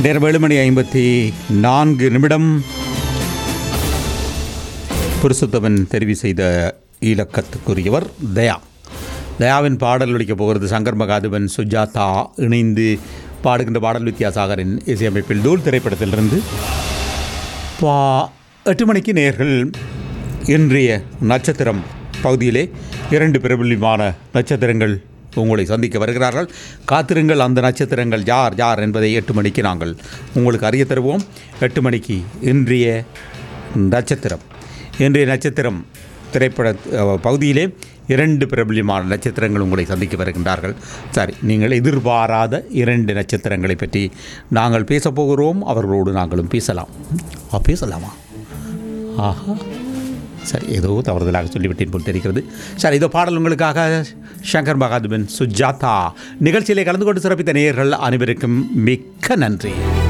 நேரம் ஏழு மணி ஐம்பத்தி நான்கு நிமிடம் புருஷோத்தமன் தெரிவு செய்த இலக்கத்துக்குரியவர் தயா தயாவின் பாடல் ஒழிக்கப் போகிறது சங்கர் மகாதேவன் சுஜாதா இணைந்து பாடுகின்ற பாடல் வித்யாசாகரின் இசையமைப்பில் தூள் திரைப்படத்திலிருந்து பா எட்டு மணிக்கு நேர்கள் இன்றைய நட்சத்திரம் பகுதியிலே இரண்டு பிரபல்யமான நட்சத்திரங்கள் உங்களை சந்திக்க வருகிறார்கள் காத்திருங்கள் அந்த நட்சத்திரங்கள் யார் யார் என்பதை எட்டு மணிக்கு நாங்கள் உங்களுக்கு அறிய தருவோம் எட்டு மணிக்கு இன்றைய நட்சத்திரம் இன்றைய நட்சத்திரம் திரைப்பட அஹ், பகுதியிலே இரண்டு பிரபல்யமான நட்சத்திரங்கள் உங்களை சந்திக்க வருகின்றார்கள் சரி நீங்கள் எதிர்பாராத இரண்டு நட்சத்திரங்களை பற்றி நாங்கள் பேசப் போகிறோம் அவர்களோடு நாங்களும் பேசலாம் ஆ பேசலாமா ஆஹா சரி ஏதோ தவறுதலாக சொல்லிவிட்டேன் போல் தெரிகிறது சரி இதோ பாடல் உங்களுக்காக சங்கர் மகாதேவன் சுஜாதா நிகழ்ச்சியிலே கலந்து கொண்டு சிறப்பித்த நேயர்கள் அனைவருக்கும் மிக்க நன்றி